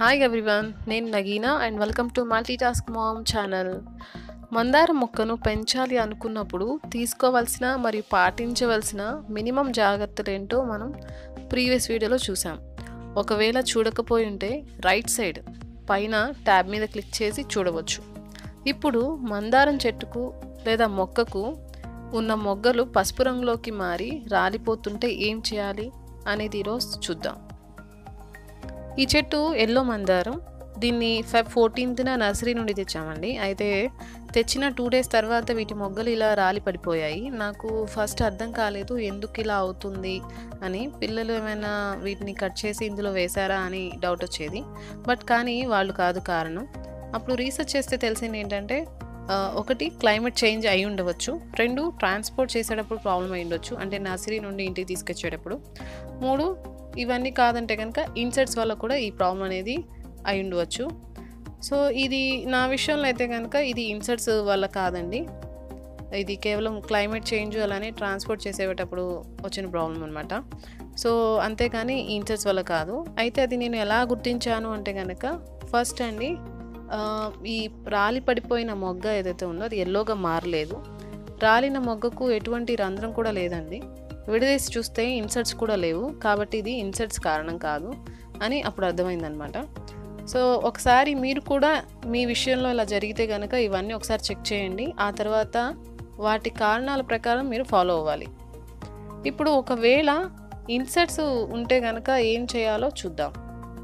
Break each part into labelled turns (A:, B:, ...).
A: hi everyone నేను Nagina and welcome to multitask mom channel మందారం మొక్కను పెంచాలి అనుకున్నప్పుడు తీసుకోవాల్సిన మరియు పాటించవలసిన మినిమం జాగ్రత్తలు ఏంటో మనం ప్రీవియస్ వీడియోలో చూసాం ఒకవేళ చూడకపోయి ఉంటే రైట్ సైడ్ పైన ట్యాబ్ మీద క్లిక్ చేసి చూడవచ్చు ఇప్పుడు మందారం చెట్టుకు లేదా మొక్కకు ఉన్న మొగ్గలు పసుపు రంగులోకి మారి రాలిపోతుంటే ఏం చేయాలి అనేది ఈరోజు చూద్దాం ఈ చెట్టు ఎల్లో మందారం దీన్ని ఫెబ్ ఫోర్టీన్త్న నర్సరీ నుండి తెచ్చామండి అయితే తెచ్చిన టూ డేస్ తర్వాత వీటి మొగ్గలు ఇలా రాలి పడిపోయాయి నాకు ఫస్ట్ అర్థం కాలేదు ఎందుకు ఇలా అవుతుంది అని పిల్లలు ఏమైనా వీటిని కట్ చేసి ఇందులో వేశారా అని డౌట్ వచ్చేది బట్ కానీ వాళ్ళు కాదు కారణం అప్పుడు రీసెర్చ్ చేస్తే తెలిసింది ఏంటంటే ఆ, ఒకటి క్లైమేట్ చేంజ్ అయి ఉండవచ్చు రెండు ట్రాన్స్పోర్ట్ చేసేటప్పుడు ప్రాబ్లం అయి ఉండొచ్చు అంటే నర్సరీ నుండి ఇంటికి తీసుకొచ్చేటప్పుడు మూడు ఇవన్నీ కాదంటే కనుక ఇన్సెట్స్ వల్ల కూడా ఈ ప్రాబ్లం అనేది అయి ఉండవచ్చు సో ఇది నా విషయంలో అయితే కనుక ఇది ఇన్సెట్స్ వల్ల కాదండి ఇది కేవలం క్లైమేట్ చేంజ్ అలానే ట్రాన్స్పోర్ట్ చేసేటప్పుడు వచ్చిన ప్రాబ్లం అనమాట సో అంతేకాని ఇన్సెట్స్ వల్ల కాదు అయితే అది నేను ఎలా గుర్తించాను అంటే కనుక ఫస్ట్ అండి ఆ, ఈ రాలి పడిపోయిన మొగ్గ ఏదైతే ఉందో అది ఎల్లోగా మారలేదు రాలిన మొగ్గకు ఎటువంటి రంధ్రం కూడా లేదండి విడదీసి చూస్తే ఇన్సర్ట్స్ కూడా లేవు కాబట్టి ఇది ఇన్సర్ట్స్ కారణం కాదు అని అప్పుడు అర్థమైందనమాట సో ఒకసారి మీరు కూడా మీ విషయంలో ఇలా జరిగితే కనుక ఇవన్నీ ఒకసారి చెక్ చేయండి ఆ తర్వాత వాటి కారణాల ప్రకారం మీరు ఫాలో అవ్వాలి ఇప్పుడు ఒకవేళ ఇన్సెట్స్ ఉంటే కనుక ఏం చేయాలో చూద్దాం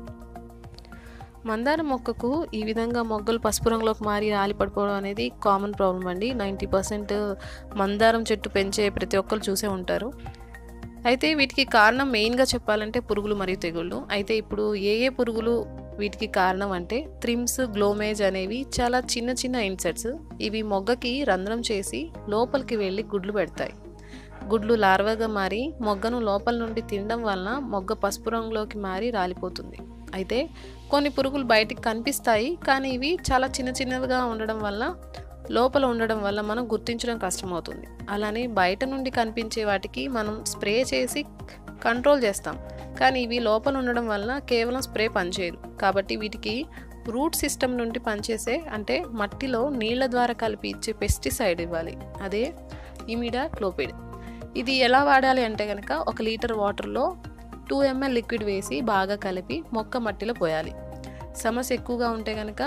A: మందార మొక్కకు ఈ విధంగా మొగ్గలు పసుపు రంగులోకి మారి రాలి పడిపోవడం అనేది కామన్ ప్రాబ్లం అండి నైంటీ పర్సెంట్ మందారం చెట్టు పెంచే ప్రతి ఒక్కరు చూసే ఉంటారు అయితే వీటికి కారణం మెయిన్గా చెప్పాలంటే పురుగులు మరియు తెగుళ్ళు అయితే ఇప్పుడు ఏ ఏ పురుగులు వీటికి కారణం అంటే త్రిమ్స్ గ్లోమేజ్ అనేవి చాలా చిన్న చిన్న ఇన్సెట్స్ ఇవి మొగ్గకి రంధ్రం చేసి లోపలికి వెళ్ళి గుడ్లు పెడతాయి గుడ్లు లార్వాగా మారి మొగ్గను లోపల నుండి తినడం వలన మొగ్గ పసుపు రంగులోకి మారి రాలిపోతుంది అయితే కొన్ని పురుగులు బయటికి కనిపిస్తాయి కానీ ఇవి చాలా చిన్న చిన్నవిగా ఉండడం వల్ల లోపల ఉండడం వల్ల మనం గుర్తించడం కష్టమవుతుంది అలానే బయట నుండి కనిపించే వాటికి మనం స్ప్రే చేసి కంట్రోల్ చేస్తాం కానీ ఇవి లోపల ఉండడం వల్ల కేవలం స్ప్రే పనిచేయదు కాబట్టి వీటికి రూట్ సిస్టమ్ నుండి పనిచేసే అంటే మట్టిలో నీళ్ల ద్వారా కలిపి ఇచ్చే పెస్టిసైడ్ ఇవ్వాలి అదే ఇమిడా క్లోపిడ్ ఇది ఎలా వాడాలి అంటే కనుక ఒక లీటర్ వాటర్లో టూ ఎంఎల్ లిక్విడ్ వేసి బాగా కలిపి మొక్క మట్టిలో పోయాలి సమస్య ఎక్కువగా ఉంటే కనుక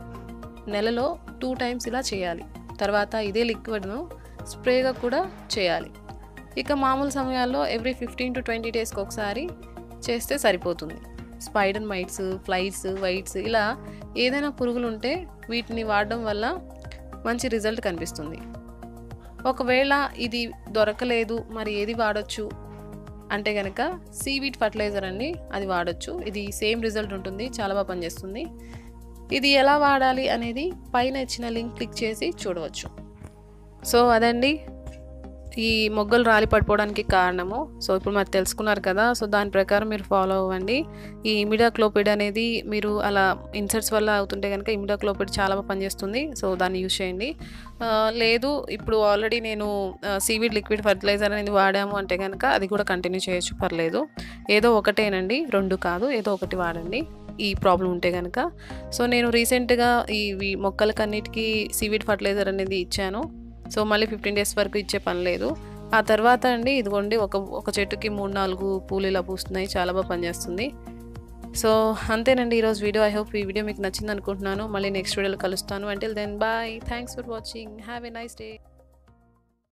A: నెలలో టూ టైమ్స్ ఇలా చేయాలి తర్వాత ఇదే లిక్విడ్ను స్ప్రేగా కూడా చేయాలి ఇక మామూలు సమయాల్లో ఎవ్రీ ఫిఫ్టీన్ టు ట్వంటీ డేస్కి ఒకసారి చేస్తే సరిపోతుంది స్పైడర్ మైట్స్ ఫ్లైట్స్ వైట్స్ ఇలా ఏదైనా పురుగులు ఉంటే వీటిని వాడడం వల్ల మంచి రిజల్ట్ కనిపిస్తుంది ఒకవేళ ఇది దొరకలేదు మరి ఏది వాడొచ్చు అంటే కనుక సీవీడ్ ఫర్టిలైజర్ అండి అది వాడొచ్చు ఇది సేమ్ రిజల్ట్ ఉంటుంది చాలా బాగా పనిచేస్తుంది ఇది ఎలా వాడాలి అనేది పైన ఇచ్చిన లింక్ క్లిక్ చేసి చూడవచ్చు సో అదండి ఈ మొగ్గలు రాలి పడిపోవడానికి కారణము సో ఇప్పుడు మరి తెలుసుకున్నారు కదా సో దాని ప్రకారం మీరు ఫాలో అవ్వండి ఈ ఇమిడాక్లోపిడ్ అనేది మీరు అలా ఇన్సర్ట్స్ వల్ల అవుతుంటే కనుక ఇమిడాక్లోపిడ్ చాలా బాగా పనిచేస్తుంది సో దాన్ని యూజ్ చేయండి ఆ, లేదు ఇప్పుడు ఆల్రెడీ నేను సీవీడ్ లిక్విడ్ ఫర్టిలైజర్ అనేది వాడాము అంటే కనుక అది కూడా కంటిన్యూ చేయొచ్చు పర్లేదు ఏదో ఒకటేనండి రెండు కాదు ఏదో ఒకటి వాడండి ఈ ప్రాబ్లం ఉంటే కనుక సో నేను రీసెంట్గా ఈ ఈ మొక్కలకన్నిటికీ సీవీడ్ ఫర్టిలైజర్ అనేది ఇచ్చాను సో మళ్ళీ ఫిఫ్టీన్ డేస్ వరకు ఇచ్చే పని లేదు ఆ తర్వాత అండి ఇదిగోండి ఒక ఒక చెట్టుకి మూడు నాలుగు పూలు ఇలా పూస్తున్నాయి చాలా బాగా పనిచేస్తుంది సో అంతేనండి ఈరోజు వీడియో ఐ హోప్ ఈ వీడియో మీకు నచ్చింది అనుకుంటున్నాను మళ్ళీ నెక్స్ట్ వీడియోలో కలుస్తాను until then bye thanks for watching have a nice day